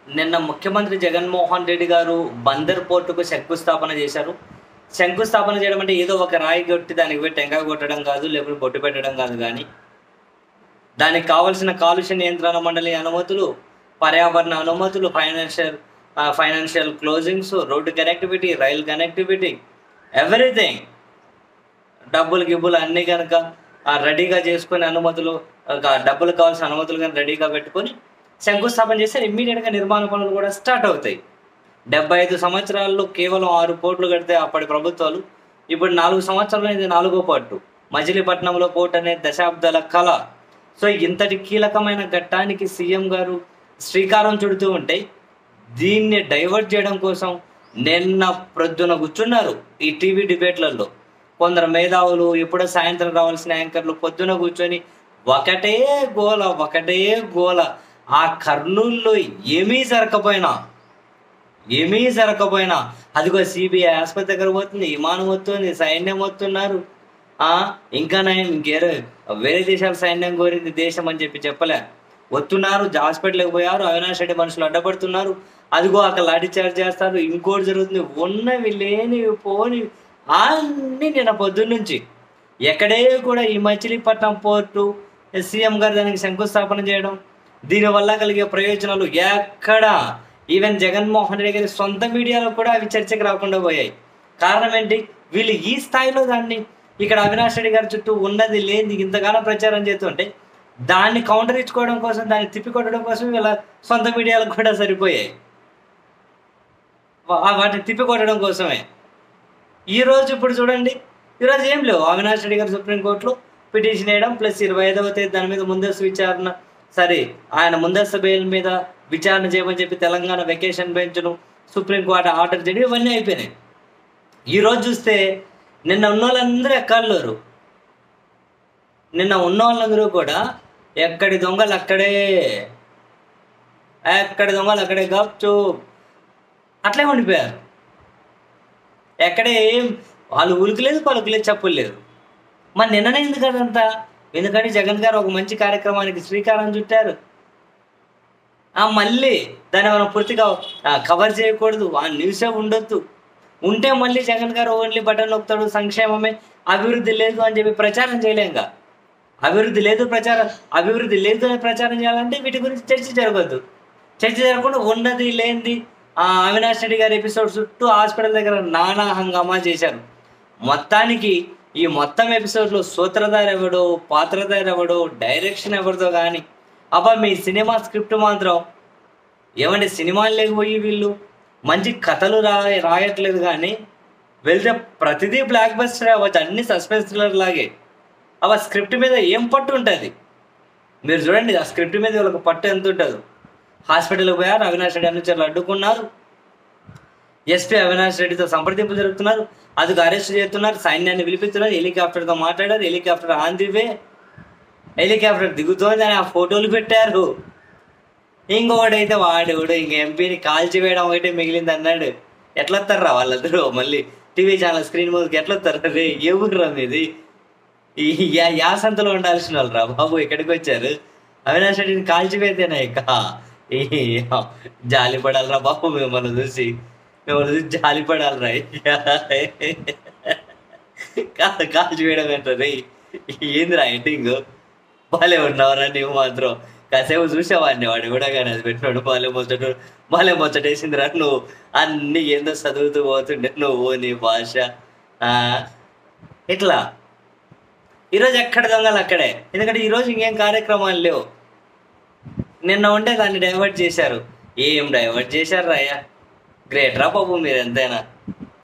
నిన్న ముఖ్యమంత్రి జగన్మోహన్ రెడ్డి గారు బందర్ పోర్టుకు శంకుస్థాపన చేశారు శంకుస్థాపన చేయడం అంటే ఏదో ఒక రాయి కొట్టి దానికి పెట్టి టెంకాయ కొట్టడం కాదు లేకపోతే బొట్టు పెట్టడం కాదు కానీ దానికి కావలసిన కాలుష్య నియంత్రణ మండలి అనుమతులు పర్యావరణ అనుమతులు financial financial closings road connectivity rail connectivity everything డబ్బులు గిబ్బులు అన్నీ కనుక రెడీగా చేసుకుని అనుమతులు ఆ, డబ్బులు కావాల్సిన అనుమతులు కానీ రెడీగా పెట్టుకొని శంకుస్థాపన చేస్తే ఇమ్మీడియట్గా నిర్మాణ పనులు కూడా స్టార్ట్ అవుతాయి డెబ్బై ఐదు సంవత్సరాల్లో కేవలం ఆరు పోర్టులు కడితే అప్పటి ప్రభుత్వాలు ఇప్పుడు నాలుగు సంవత్సరాలు ఇది నాలుగో పోర్టు మజిలీపట్నంలో పోర్ట్ అనే దశాబ్దాల కళ సో ఇంతటి కీలకమైన ఘట్టానికి సీఎం గారు శ్రీకారం చుడుతూ ఉంటే దీన్ని డైవర్ట్ చేయడం కోసం నిన్న ప్రొద్దున కూర్చున్నారు ఈ టీవీ డిబేట్లలో కొందరు మేధావులు ఎప్పుడో సాయంత్రం రావాల్సిన యాంకర్లు పొద్దున కూర్చొని ఒకటే గోల ఒకటే గోల ఆ కర్నూల్లో ఏమీ జరగకపోయినా ఏమీ జరగకపోయినా అదిగో సిబిఐ ఆసుపత్రి దగ్గర పోతుంది విమానం వస్తుంది సైన్యం వస్తున్నారు ఆ ఇంకా నయం ఇంకేరే వేరే దేశాల సైన్యం కోరింది దేశం అని చెప్పి చెప్పలే వస్తున్నారు హాస్పిటల్కి పోయారు అవినాష్ రెడ్డి మనుషులు అడ్డపడుతున్నారు అదిగో అక్కడ లాఠీ చార్జ్ చేస్తారు ఇంకోటి జరుగుతుంది ఉన్నవి లేనివి పోని అన్ని నిన్న పొద్దున్నుంచి ఎక్కడే కూడా ఈ మచిలీపట్నం పోర్టు సీఎం గారు దానికి శంకుస్థాపన చేయడం దీనివల్ల కలిగే ప్రయోజనాలు ఎక్కడ ఈవెన్ జగన్మోహన్ రెడ్డి గారి సొంత మీడియాలో కూడా అవి చర్చకు రాకుండా పోయాయి కారణం ఏంటి వీళ్ళు ఈ స్థాయిలో దాన్ని ఇక్కడ అవినాష్ రెడ్డి గారి చుట్టూ ఉన్నది లేని ఇంతగానో ప్రచారం చేస్తుంటే దాన్ని కౌంటర్ ఇచ్చుకోవడం కోసం దాన్ని తిప్పికొట్టడం కోసం వీళ్ళ సొంత మీడియాలకు కూడా సరిపోయాయి వా- వాటిని తిప్పికొట్టడం కోసమే ఈ రోజు ఇప్పుడు చూడండి ఈరోజు ఏం లేవు అవినాష్ రెడ్డి గారు సుప్రీంకోర్టులో పిటిషన్ వేయడం ప్లస్ ఇరవై ఐదవ తేదీ దాని మీద ముందస్తు విచారణ సరే ఆయన ముందస్తు బెయిల్ మీద విచారణ చేయమని చెప్పి తెలంగాణ వెకేషన్ బెంచ్ను సుప్రీంకోర్టు ఆర్డర్ చేయడం ఇవన్నీ అయిపోయినాయి ఈ రోజు చూస్తే నిన్న ఉన్న వాళ్ళందరూ ఎక్కర్లేరు నిన్న ఉన్న వాళ్ళందరూ కూడా ఎక్కడి దొంగలు అక్కడే ఎక్కడి దొంగలు అక్కడే గప్చు అట్లే ఉండిపోయారు ఎక్కడే ఏం వాళ్ళు ఉలికలేదు పలుకులేదు చెప్పులు లేదు మరి నిన్ననే ఎందుకు అదంతా ఎందుకంటే జగన్ గారు ఒక మంచి కార్యక్రమానికి శ్రీకారం చుట్టారు ఆ మళ్ళీ దాన్ని మనం పూర్తిగా ఆ, కవర్ చేయకూడదు ఆ న్యూసే ఉండొద్దు ఉంటే మళ్ళీ జగన్ గారు ఓన్లీ బటన్ నొక్కుతాడు సంక్షేమమే అభివృద్ధి లేదు అని చెప్పి ప్రచారం చేయలేంగా అభివృద్ధి లేదు ప్రచారం అభివృద్ధి లేదు అని ప్రచారం చేయాలంటే వీటి గురించి చర్చ జరగద్దు చర్చ జరగకుండా ఉన్నది లేనిది ఆ అవినాష్ రెడ్డి గారి ఎపిసోడ్ చుట్టూ హాస్పిటల్ దగ్గర నానా హంగామా చేశారు మొత్తానికి ఈ మొత్తం ఎపిసోడ్లో సూత్రధారి ఎవడో పాత్రధారి ఎవడో డైరెక్షన్ ఎవరిదో కానీ అబ్బా మీ సినిమా స్క్రిప్ట్ మాత్రం ఏమంటే సినిమాలు లేకపోయి వీళ్ళు మంచి కథలు రా రాయట్లేదు కానీ వెళ్తే ప్రతిదీ బ్లాక్ బస్టర్ అవ్వచ్చు అన్ని సస్పెన్స్ థ్రిల్లర్ లాగే అవ స్క్రిప్ట్ మీద ఏం పట్టు ఉంటుంది మీరు చూడండి ఆ స్క్రిప్ట్ మీద వీళ్ళకి పట్టు ఎంత ఉంటుందో హాస్పిటల్కి పోయారు అవినాష్ రెడ్డి అనుచరులు అడ్డుకున్నారు ఎస్పీ అవినాష్ రెడ్డితో సంప్రదింపులు జరుపుతున్నారు అందుకు అరెస్ట్ చేస్తున్నారు సైన్యాన్ని పిలిపిస్తున్నారు హెలికాప్టర్తో మాట్లాడారు helicopter on the way helicopter దిగుతోంది అని ఆ ఫోటోలు పెట్టారు ఇంకొకడైతే వాడేవాడు ఇంక ఎంపీని కాల్చివేయడం ఒకటే మిగిలింది అన్నాడు ఎట్లా వస్తారా వాళ్ళందరూ మళ్ళీ టీవీ ఛానల్ స్క్రీన్ ముందుకు ఎట్లా వస్తారు రే ఏ ఊరురా మీది ఈ యా- యాసంతలో ఉండాల్సిన వాళ్ళు రా బాబు ఇక్కడికి వచ్చారు అవినాష్ రెడ్డిని కాల్చివేతేనా ఇక ఈ జాలి పడాలరా బాబు మిమ్మల్ని చూసి మిమ్మల్ని చూసి జాలి పడాలరా కాదు కాల్చివేయడం ఏంటది ఏందిరా ఎడ్డింగ్ బాలే ఉన్నావురా నీవు మాత్రం కాసేపు చూసేవాడిని వాడు కూడా కానీ అది పెట్టినాడు బాలే మొచ్చట బాలే మొచ్చటేసిందిరా నువ్వు అన్ని ఏందో చదువుతూ పోతుండే నువ్వు నీ భాష ఆ, ఇట్లా ఈరోజు ఎక్కడ దొంగలు అక్కడే ఎందుకంటే ఈరోజు ఇంకేం కార్యక్రమాలు లేవు నిన్న ఉంటే దాన్ని డైవర్ట్ చేశారు ఏం డైవర్ట్ చేశారు రాయ్యా గ్రేట్ రా బాబు మీరు ఎంతైనా